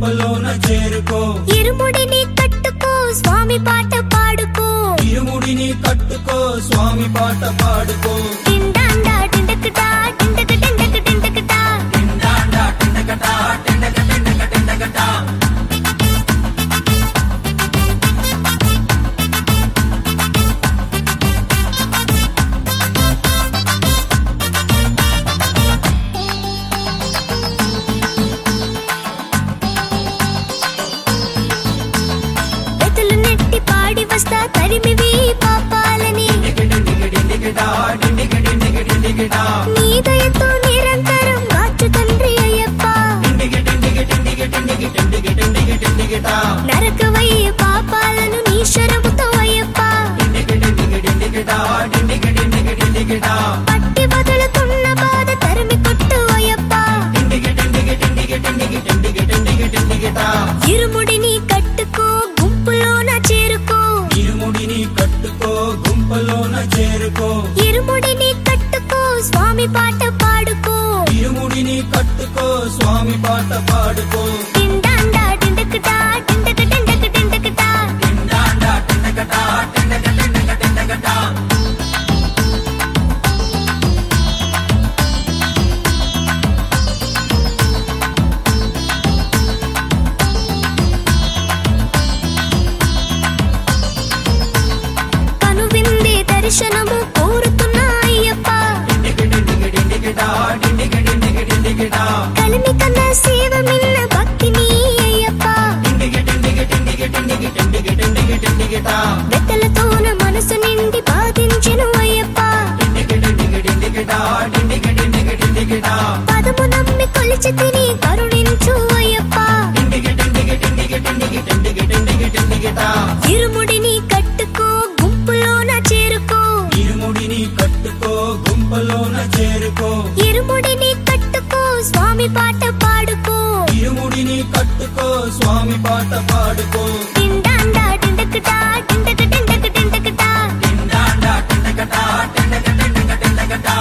గుంపలోన చేరుకో ఇరుముడిని కట్టుకో స్వామి పాట పాడుకో ఇరుముడిని కట్టుకో స్వామి పాట పాడుకో టిండాండా టిండకటా టిండక టిండక టిండకటా టిండాండా టిండకటా టిండక టిండక టిండకటా పెదలు నెట్టి పాడి వస్తా తరిమివి పాపాలని నీ దయతో నిరంతరం కాచు తండ్రి అయ్యప్ప నరకవయ్యే పాపాలను నీ శరముతో అయ్యప్ప పట్టి వదులుతున్న బాధ తరిమి కొట్టు అయ్యప్ప ఇరుముడిని కట్టుకో గుంపులోన చేరుకో ఇరుముడిని కట్టుకో గుంపలోన చేరుకో ఇరుముడిని కట్టుకో స్వామి పాట పాడుకో ఇరుముడిని కట్టుకో స్వామి పాట పాడుకో టిండాండా టిండకటా టిండక టిండక టిండకటా టిండాండా టిండకటా టిండక టిండక టిండకటా కనువిందే దర్శనము కోరుతున్నా అయ్యప్ప కలిమి కన్న సేవ మిన్న భక్తిని అయ్యప్ప వెతలతోన మనసు నిండి బాధించెను అయ్యప్ప పదము నమ్మి కొలిచి తిని కరుణించు అయ్యప్ప ఇరుముడిని కట్టుకో గుంపులోన చేరుకో ఇరుముడిని కట్టుకో గుంపలోన చేరుకో ఇరుముడిని కట్టుకో స్వామి పాట పాడుకో ఇరుముడిని కట్టుకో స్వామి పాట పాడుకో టిండాండా టిండకటా టిండక టిండక టిండకటా టిండాండా టిండకటా టిండక టిండక టిండకటా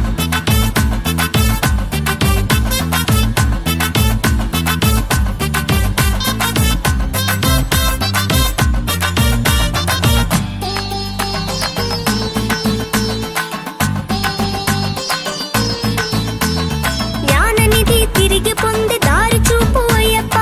జ్ఞాననిధి తిరిగి పొంది దారి చూపు అయ్యప్ప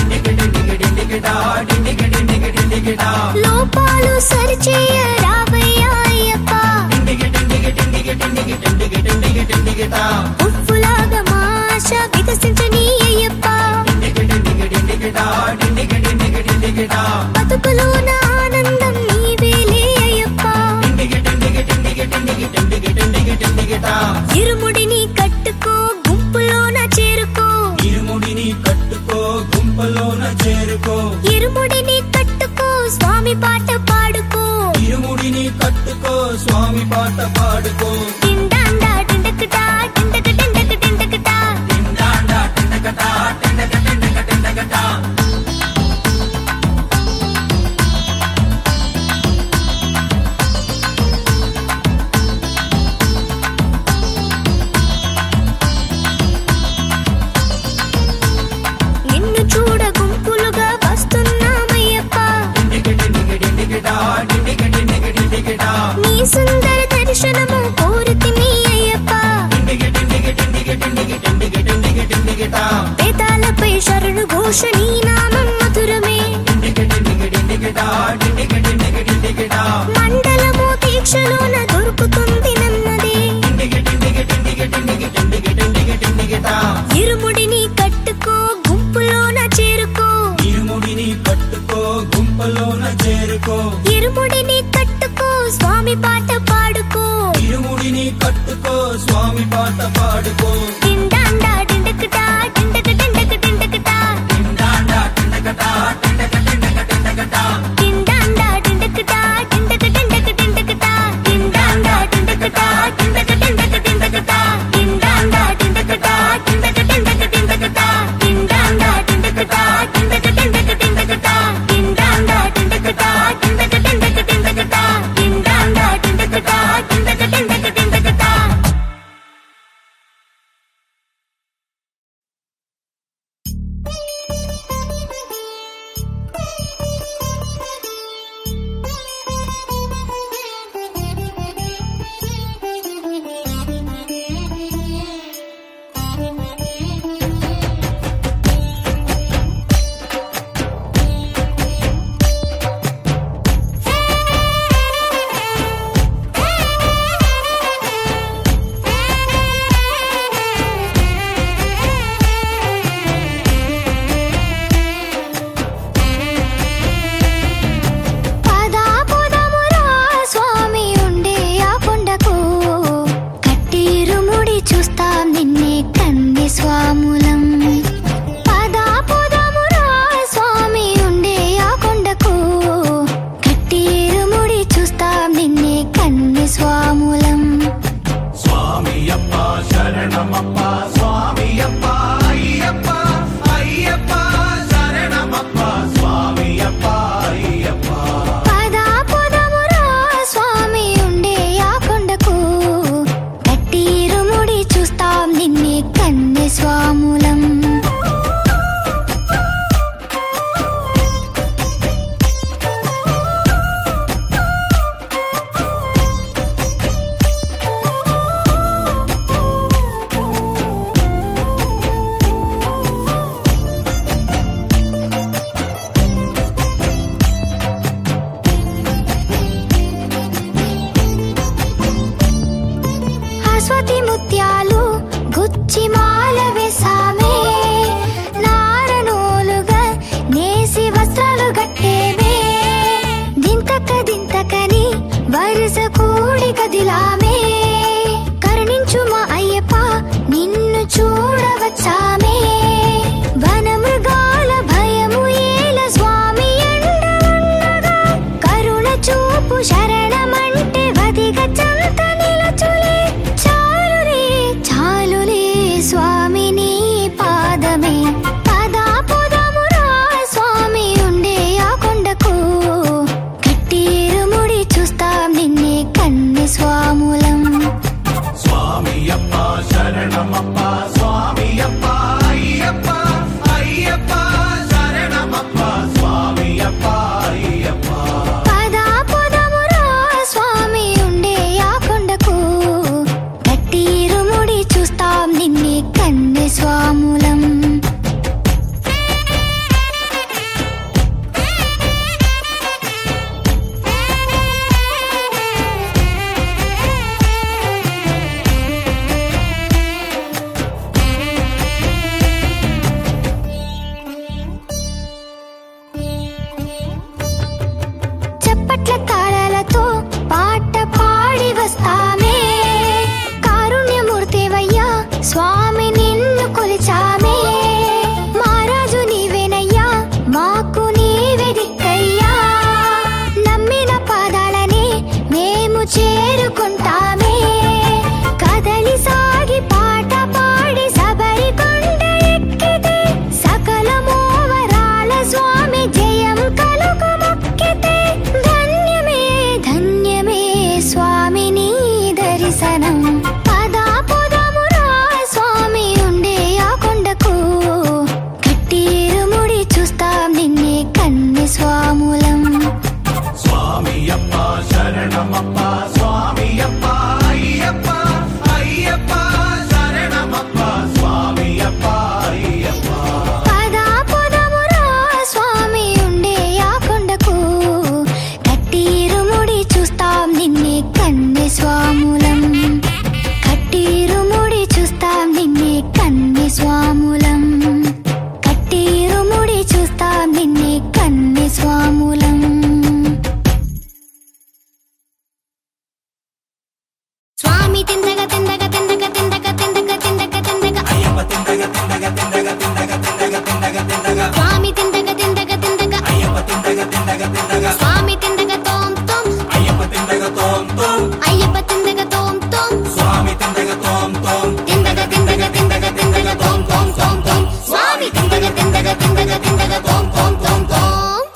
లోపాలు సరిచేయ రావయ్యా అయ్యప్ప ఉప్పులాగా మాష వికసించని అయ్యప్ప బతుకులోన ఆనందం నీవేలే అయ్యప్ప ఇరుముడిని కట్టుకో గుంపులోన చేరుకో ఇరుముడిని కట్టుకో గుంపలోన చేరుకో ఇరుముడిని కట్టుకో స్వామి పాట పాడుకో ఇరుముడిని కట్టుకో స్వామి పాట పాడుకో టిండాండా టిండకటా టిండక టిండక టిండకటా టిండాండా టిండకటా టిండక టిండక టిండకటా నిన్ను చూడ గుంపులుగా వస్తున్నామయ్యప్ప నీ సుందర దర్శనము కోరుతిని అయ్యప్ప వేదాలపై శరణు ఘోష నీ నామం మధురమే మండలము దీక్షలోన దొరుకుతుంది నన్నదే ఇరుముడిని కట్టుకో గుంపులోన చేరుకో ఇరుముడిని కట్టుకో గుంపలోన చేరుకో ఇరుముడిని కట్టుకో స్వామి పాట పాడుకో ఇరుముడిని కట్టుకో స్వామి పాట పాడుకో టిండాండా టిండకటా టిండక టిండక టిండకటా టిండాండా టిండకటా టిండక టిండక టిండకటా టిండాండా టిండకటా టిండక టిండక టిండకటా టిండాండా టిండకటా టిండక టిండక టిండకటా టిండాండా టిండకటా టిండక టిండక టిండకటా టిండాండా టిండకటా టిండక టిండక టిండకటా టిండాండా టిండకటా టిండక టిండక టిండకటా టిండాండా టిండకటా టిండక టిండక కన్ని స్వాములం స్వామియప్ప శరణమప్ప స్వామియప్ప అయ్యప్ప అయ్యప్ప శరణమప్ప స్వామియప్ప అయ్యప్ప పదా పొదమురా స్వామి ఉండే ఆ కొండకు కట్టిరుముడి చూస్తాం నిన్నే కన్ని స్వాములం కట్టిరుముడి చూస్తాం నిన్నే కన్ని స్వాములం కట్టిరుముడి చూస్తాం నిన్నే కన్ని స్వాములం స్వామి తిందగ తిందగ తిందగ తిందగ తిందగ తిందగ తిందగ అయ్యప్ప తిందగ తిందగ తిందగ తిందగ తిందగ తిందగ తిందగ స్వామి తిందగ తిందగ తిందగ అయ్యప్ప తిందగ తిందగ తిందగ స్వామి తిందగ తోం తోం అయ్యప్ప తిందగ తోం తోం అయ్యప్ప తిందగ తోం తోం స్వామి తిందగ తోం తోం తిందగ తిందగ తిందగ తిందగ తోం తోం తోం తోం స్వామి తిందగ తిందగ తిందగ తిందగ తోం తోం తోం తోం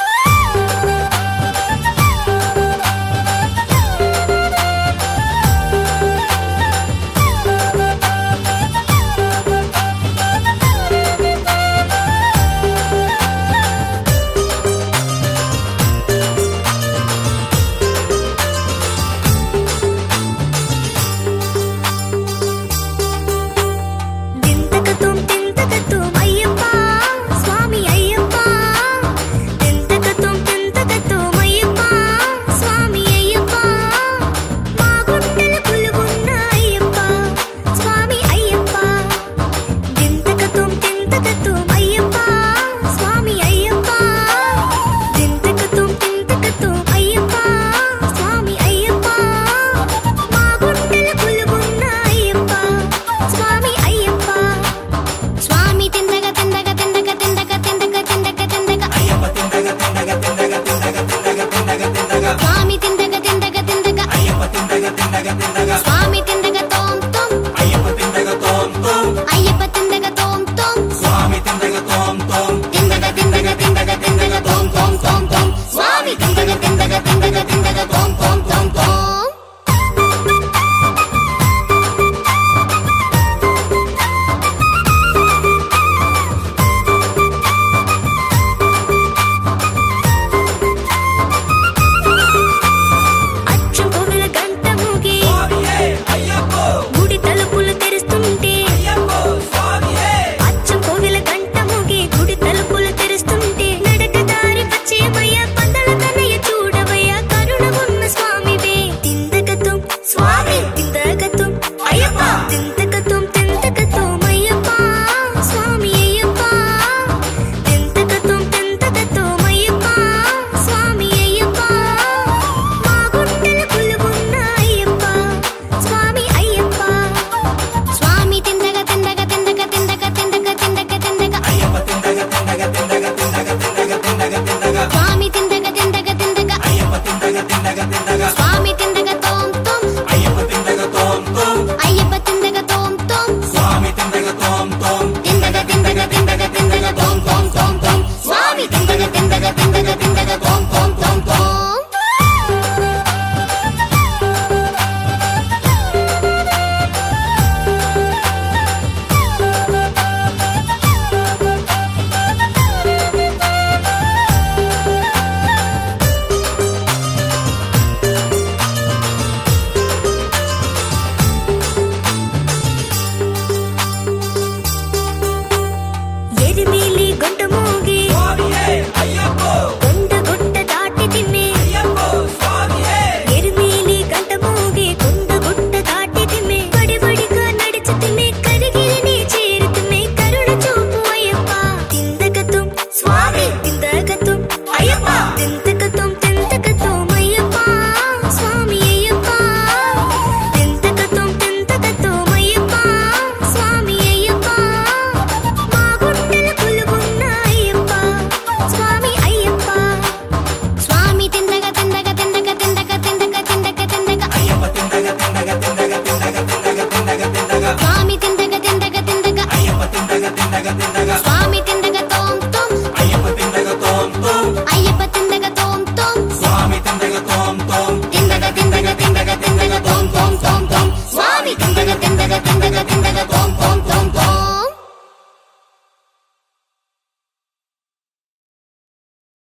తింతకతుం తింతకతుం అయ్యప్ప స్వామి అయ్యప్ప తింతకతుం తింతకతుం అయ్యప్ప స్వామి అయ్యప్ప మా గుండెల కొలువున్న అయ్యప్ప స్వామి అయ్యప్ప తింతకతుం తింతకతుం అయ్యప్ప స్వామి అయ్యప్ప తింతకతుం తింతకతుం అయ్యప్ప స్వామి అయ్యప్ప మా గుండెల కొలువున్న అయ్యప్ప స్వామి అయ్యప్ప స్వామి తిందగ తిందగ తిందగ తిందగ తిందగ తిందగ తిందగ అయ్యప్ప తిందగ తిందగ తిందగ తిందగ తిందగ తిందగ తిందగ స్వామి తిందగ తిందగ తిందగ అయ్యప్ప తిందగ తిందగ తిందగ స్వామి తిందగ తోం తోం అయ్యప్ప తిందగ తోం తోం అయ్యప్ప తిందగ తోం తోం స్వామి తిందగ తోం తోం